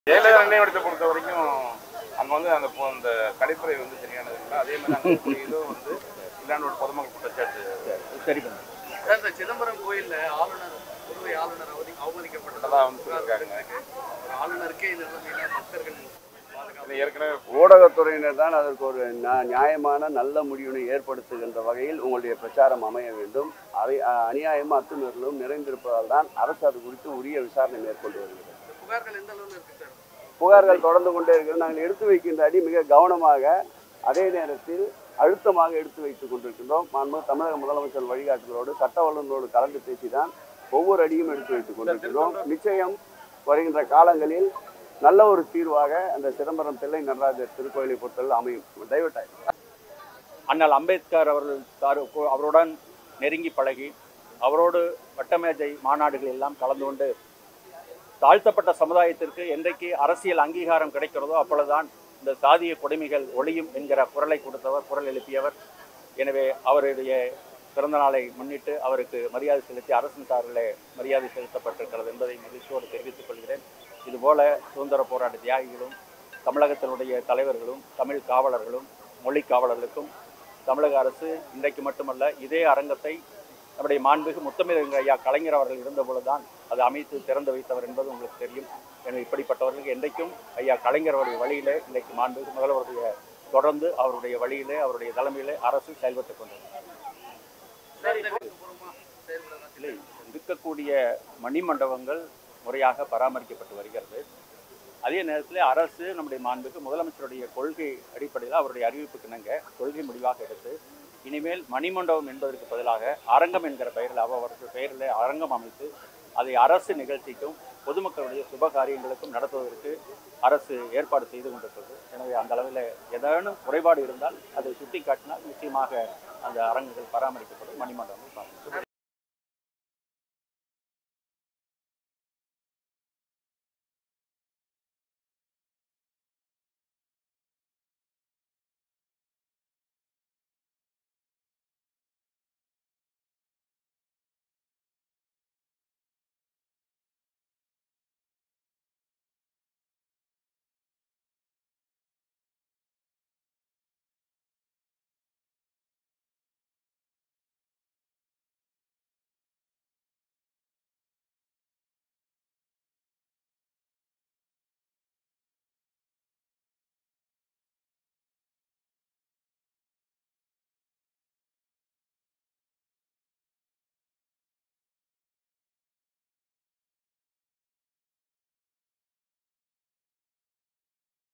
ஜெயலலிதா நினைவிடத்தை பொறுத்த வரைக்கும் அங்க வந்து அந்த பொ- அந்த கழிப்பறை வந்து சரியானது இல்லை அதே மாதிரி அங்க இருக்கக்கூடிய இதுவும் வந்து இல்லான்னு ஒரு பொதுமக்கள் குற்றச்சாட்டு சரி பண்ணு சார், இந்த சிதம்பரம் கோயில்ல ஆளுநர் புதுவை ஆளுநர் அவதி அவமதிக்கப்பட்டதா அதெல்லாம் வந்து சொல்லியிருக்காங்க ஒரு ஆளுநருக்கே இது நிலைமையில பக்தர்கள் பாதுகாப்பு இது ஏற்கனவே ஊடகத்துறையினர் தான் அதற்கு ஒரு நா- நியாயமான நல்ல முடிவினை ஏற்படுத்துகின்ற வகையில் உங்களுடைய பிரச்சாரம் அமைய வேண்டும் அவை அ- அநியாயமும் அத்துமீறலும் நிறைந்திருப்பதால் தான் அரசு அது குறித்து உரிய விசாரணை மேற்கொண்டு வருகிறது இந்த புகார்கள் எந்த அளவுல இருக்கு சார் புகார்கள் தொடர்ந்து கொண்டே இருக்கிறது நாங்கள் எடுத்து வைக்கின்ற அடி மிக கவனமாக அதே நேரத்தில் அழுத்தமாக எடுத்து வைத்துக் கொண்டிருக்கின்றோம் மாண்பு தமிழக முதலமைச்சர் வழிகாட்டுதலோடு சட்ட வல்லுநரோடு கலந்து பேசிதான் ஒவ்வொரு அடியும் எடுத்து வைத்துக் கொண்டிருக்கின்றோம் நிச்சயம் வருகின்ற காலங்களில் நல்ல ஒரு தீர்வாக அந்த சிதம்பரம் தில்லை நடராஜர் திருக்கோயிலை பொறுத்தவரை அமையும் தயவுட்டாய் அண்ணல் அம்பேத்கர் அவர்கள் தாரு- அவருடன் நெருங்கி பழகி அவரோடு வட்டமேஜை மாநாடுகள் எல்லாம் கலந்து கொண்டு தாழ்த்தப்பட்ட சமுதாயத்திற்கு என்றைக்கு அரசியல் அங்கீகாரம் கிடைக்கிறதோ அப்பொழுதுதான் இந்த சாதிய கொடுமைகள் ஒளியும் என்கிற குரலை கொடுத்தவர் குரல் எழுப்பியவர் எனவே அவருடைய பிறந்த நாளை முன்னிட்டு அவருக்கு மரியாதை செலுத்தி அரசின் சார்பிலே மரியாதை செலுத்தப்பட்டிருக்கிறது என்பதை மகிழ்ச்சியோடு தெரிவித்துக் கொள்கிறேன் இதுபோல சுதந்திர போராட்ட தியாகிகளும் தமிழகத்தினுடைய தலைவர்களும் தமிழ் காவலர்களும் மொழி காவலர்களுக்கும் தமிழக அரசு இன்றைக்கு மட்டுமல்ல இதே அரங்கத்தை நம்முடைய மாண்புமிகு முத்தமிழ் ஐயா கலைஞர் அவர்கள் இருந்தபொழுதுதான் அது அமைத்து திறந்து வைத்தவர் என்பது உங்களுக்கு தெரியும் எனவே இப்படிப்பட்டவர்களுக்கு என்றைக்கும் ஐயா கலைஞர் அவருடைய வழியிலே இன்றைக்கு மாண்புமிகு முதல்வருடைய தொடர்ந்து அவருடைய வழியிலே அவருடைய தலைமையிலே அரசு செயல்பட்டுக் கொண்டது சார், இந்த பூர்வமா செயல்படுறதா இல்லை இருக்கக்கூடிய மணிமண்டபங்கள் முறையாக பராமரிக்கப்பட்டு வருகிறது அதே நேரத்தில் அரசு நம்முடைய மாண்புக்கு முதலமைச்சருடைய கொள்கை அடிப்படையில் அவருடைய அறிவிப்புக்கு இணங்க கொள்கை முடிவாக எடுத்து இனிமேல் மணிமண்டபம் என்பதற்கு பதிலாக அரங்கம் என்கிற பெயரில் அவரது பெயரில் அரங்கம் அமைத்து அதை அரசு நிகழ்ச்சிக்கும் பொதுமக்களுடைய சுப காரியங்களுக்கும் நடத்துவதற்கு அரசு ஏற்பாடு செய்து கொண்டிருக்கிறது எனவே அந்த அளவில் ஏதேனும் குறைபாடு இருந்தால் அதை சுட்டி காட்டினால் நிச்சயமாக அந்த அரங்குகள் பராமரிக்கப்படும் மணிமண்டபங்கள் பார்க்கணும்